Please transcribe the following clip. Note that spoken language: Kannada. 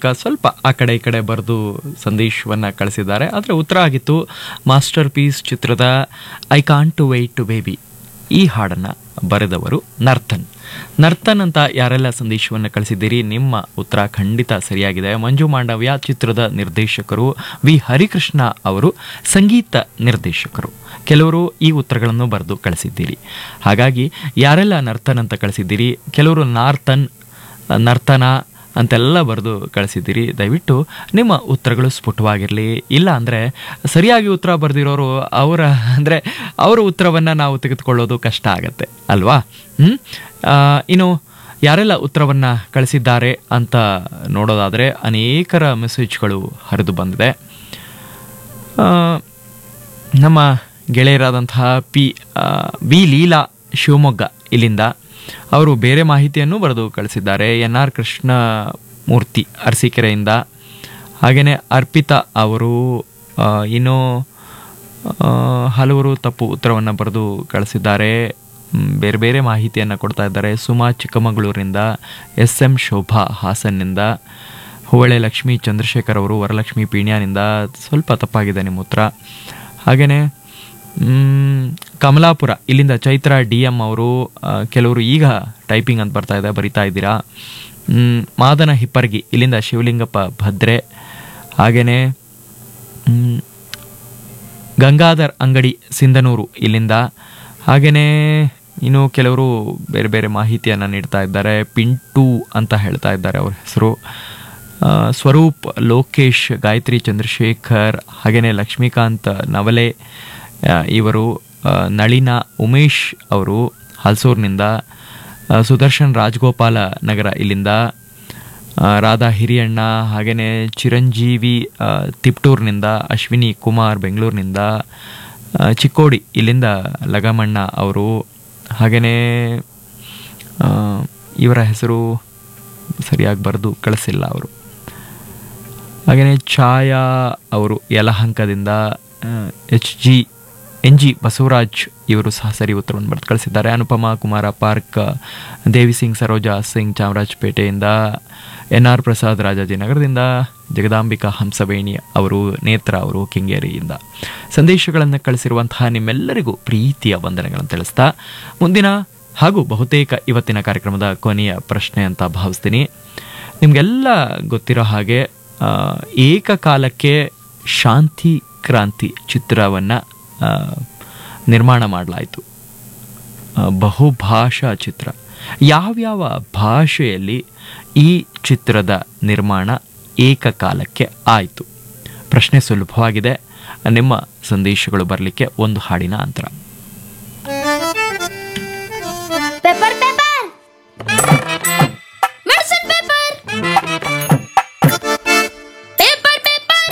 ಮೂಲಕ ಸ್ವಲ್ಪ ಆ ಕಡೆ ಈ ಕಡೆ ಬರೆದು ಸಂದೇಶವನ್ನು ಕಳಿಸಿದ್ದಾರೆ ಆದರೆ ಉತ್ತರ ಆಗಿತ್ತು ಮಾಸ್ಟರ್ ಪೀಸ್ ಚಿತ್ರದ I can't wait to baby ಬೇಬಿ ಈ ಹಾಡನ್ನು ಬರೆದವರು ನರ್ತನ್ ನರ್ತನ್ ಅಂತ ಯಾರೆಲ್ಲ ಸಂದೇಶವನ್ನು ಕಳಿಸಿದ್ದೀರಿ ನಿಮ್ಮ ಉತ್ತರ ಖಂಡಿತ ಸರಿಯಾಗಿದೆ ಮಂಜು ಮಾಂಡವ್ಯ ಚಿತ್ರದ ನಿರ್ದೇಶಕರು ವಿ ಹರಿಕೃಷ್ಣ ಅವರು ಸಂಗೀತ ನಿರ್ದೇಶಕರು ಕೆಲವರು ಈ ಉತ್ತರಗಳನ್ನು ಬರೆದು ಕಳಿಸಿದ್ದೀರಿ ಹಾಗಾಗಿ ಯಾರೆಲ್ಲ ನರ್ತನ್ ಅಂತ ಕಳಿಸಿದ್ದೀರಿ ಕೆಲವರು ನಾರ್ತನ್ ನರ್ತನ ಅಂತೆಲ್ಲ ಬರೆದು ಕಳಿಸಿದ್ದೀರಿ ದಯವಿಟ್ಟು ನಿಮ್ಮ ಉತ್ತರಗಳು ಸ್ಫುಟವಾಗಿರಲಿ ಇಲ್ಲ ಅಂದರೆ ಸರಿಯಾಗಿ ಉತ್ತರ ಬರೆದಿರೋರು ಅವರ ಅಂದರೆ ಅವರ ಉತ್ತರವನ್ನು ನಾವು ತೆಗೆದುಕೊಳ್ಳೋದು ಕಷ್ಟ ಆಗತ್ತೆ ಅಲ್ವಾ ಹ್ಮ್? ಆ, ಇನ್ನು ಯಾರೆಲ್ಲ ಉತ್ತರವನ್ನು ಕಳಿಸಿದ್ದಾರೆ ಅಂತ ನೋಡೋದಾದರೆ ಅನೇಕರ ಮೆಸೇಜ್ಗಳು ಹರಿದು ಬಂದಿದೆ ಆ, ನಮ್ಮ ಗೆಳೆಯರಾದಂತಹ ಪಿ ಆ, ವಿ ಲೀಲಾ ಶಿವಮೊಗ್ಗ ಇಲ್ಲಿಂದ ಅವರು ಬೇರೆ ಮಾಹಿತಿಯನ್ನು ಬರೆದು ಕಳಿಸಿದ್ದಾರೆ ಎನ್ ಆರ್ ಕೃಷ್ಣ ಮೂರ್ತಿ ಅರಸೀಕೆರೆಯಿಂದ ಹಾಗೆಯೇ ಅರ್ಪಿತಾ ಅವರು ಆ, ಇನ್ನು ಆ, ಹಲವರು ತಪ್ಪು ಉತ್ತರವನ್ನು ಬರೆದು ಕಳಿಸಿದ್ದಾರೆ ಮ್, ಬೇರೆ ಬೇರೆ ಮಾಹಿತಿಯನ್ನು ಕೊಡ್ತಾ ಇದ್ದಾರೆ ಸುಮಾ ಚಿಕ್ಕಮಗಳೂರಿನಿಂದ ಎಸ್ ಎಂ ಶೋಭಾ ಹಾಸನ್ನಿಂದ ಹುವಳೆ ಲಕ್ಷ್ಮೀ ಚಂದ್ರಶೇಖರ್ ಅವರು ವರಲಕ್ಷ್ಮಿ ಪೀಣ್ಯಾನಿಂದ ಸ್ವಲ್ಪ ತಪ್ಪಾಗಿದೆ ನಿಮ್ಮ ಉತ್ತರ ಹಾಗೆಯೇ ಮ್, ಕಮಲಾಪುರ ಇಲ್ಲಿಂದ ಚೈತ್ರ ಡಿ ಎಂ ಅವರು ಆ, ಕೆಲವರು ಈಗ ಟೈಪಿಂಗ್ ಅಂತ ಬರ್ತಾ ಇದೆ ಬರಿತಾ ಇದ್ದೀರಾ ಮ್, ಮಾದನ ಹಿಪ್ಪರ್ಗಿ ಇಲ್ಲಿಂದ ಶಿವಲಿಂಗಪ್ಪ ಭದ್ರೆ ಹಾಗೆಯೇ ಮ್, ಗಂಗಾಧರ್ ಅಂಗಡಿ ಸಿಂಧನೂರು ಇಲ್ಲಿಂದ ಹಾಗೆಯೇ ಇನ್ನು ಕೆಲವರು ಬೇರೆ ಬೇರೆ ಮಾಹಿತಿಯನ್ನು ನೀಡ್ತಾ ಇದ್ದಾರೆ ಪಿಂಟು ಅಂತ ಹೇಳ್ತಾ ಇದ್ದಾರೆ ಅವ್ರ ಹೆಸರು ಆ, ಸ್ವರೂಪ್ ಲೋಕೇಶ್ ಗಾಯತ್ರಿ ಚಂದ್ರಶೇಖರ್ ಹಾಗೆಯೇ ಲಕ್ಷ್ಮೀಕಾಂತ್ ನವಲೆ ಆ, ಇವರು ಆ, ನಳಿನ ಉಮೇಶ್ ಅವರು ಹಲ್ಸೂರಿನಿಂದ ಆ, ಸುದರ್ಶನ್ ರಾಜಗೋಪಾಲ ನಗರ ಇಲ್ಲಿಂದ ಆ, ರಾಧಾ ಹಿರಿಯಣ್ಣ ಹಾಗೆಯೇ ಚಿರಂಜೀವಿ ಆ, ತಿಪ್ಟೂರ್ನಿಂದ ಅಶ್ವಿನಿ ಕುಮಾರ್ ಬೆಂಗಳೂರಿನಿಂದ ಆ, ಚಿಕ್ಕೋಡಿ ಇಲ್ಲಿಂದ ಲಗಮಣ್ಣ ಅವರು ಹಾಗೆಯೇ ಆ, ಇವರ ಹೆಸರು ಸರಿಯಾಗಿ ಬರೆದು ಕಳಿಸಿಲ್ಲ ಅವರು ಹಾಗೆಯೇ ಛಾಯಾ ಅವರು ಯಲಹಂಕದಿಂದ H G N G Basavaraj ಇವರು ಸಹ ಸರಿ ಉತ್ತರವನ್ನು ಬರೆದು ಕಳಿಸಿದ್ದಾರೆ ಅನುಪಮಾ ಕುಮಾರ ಪಾರ್ಕ್ ದೇವಿ ಸಿಂಗ್ ಸರೋಜಾ ಸಿಂಗ್ ಚಾಮರಾಜಪೇಟೆಯಿಂದ ಎನ್ ಆರ್ ಪ್ರಸಾದ್ ರಾಜಾಜಿನಗರದಿಂದ ಜಗದಾಂಬಿಕಾ ಹಂಸವೇಣಿ ಅವರು ನೇತ್ರ ಅವರು ಕೆಂಗೇರಿಯಿಂದ ಸಂದೇಶಗಳನ್ನು ಕಳಿಸಿರುವಂತಹ ನಿಮ್ಮೆಲ್ಲರಿಗೂ ಪ್ರೀತಿಯ ವಂದನೆಗಳನ್ನು ತಿಳಿಸ್ತಾ ಮುಂದಿನ ಹಾಗೂ ಬಹುತೇಕ ಇವತ್ತಿನ ಕಾರ್ಯಕ್ರಮದ ಕೊನೆಯ ಪ್ರಶ್ನೆ ಅಂತ ಭಾವಿಸ್ತೀನಿ ನಿಮಗೆಲ್ಲ ಗೊತ್ತಿರೋ ಹಾಗೆ ಆ, ಏಕಕಾಲಕ್ಕೆ ಶಾಂತಿ ಕ್ರಾಂತಿ ಚಿತ್ರವನ್ನು ನಿರ್ಮಾಣ ಮಾಡಲಾಯಿತು ಬಹುಭಾಷಾ ಚಿತ್ರ ಯಾವ್ಯಾವ ಭಾಷೆಯಲ್ಲಿ ಈ ಚಿತ್ರದ ನಿರ್ಮಾಣ ಏಕಕಾಲಕ್ಕೆ ಆಯಿತು ಪ್ರಶ್ನೆ ಸುಲಭವಾಗಿದೆ ನಿಮ್ಮ ಸಂದೇಶಗಳು ಬರಲಿಕ್ಕೆ ಒಂದು ಹಾಡಿನ ಅಂತರ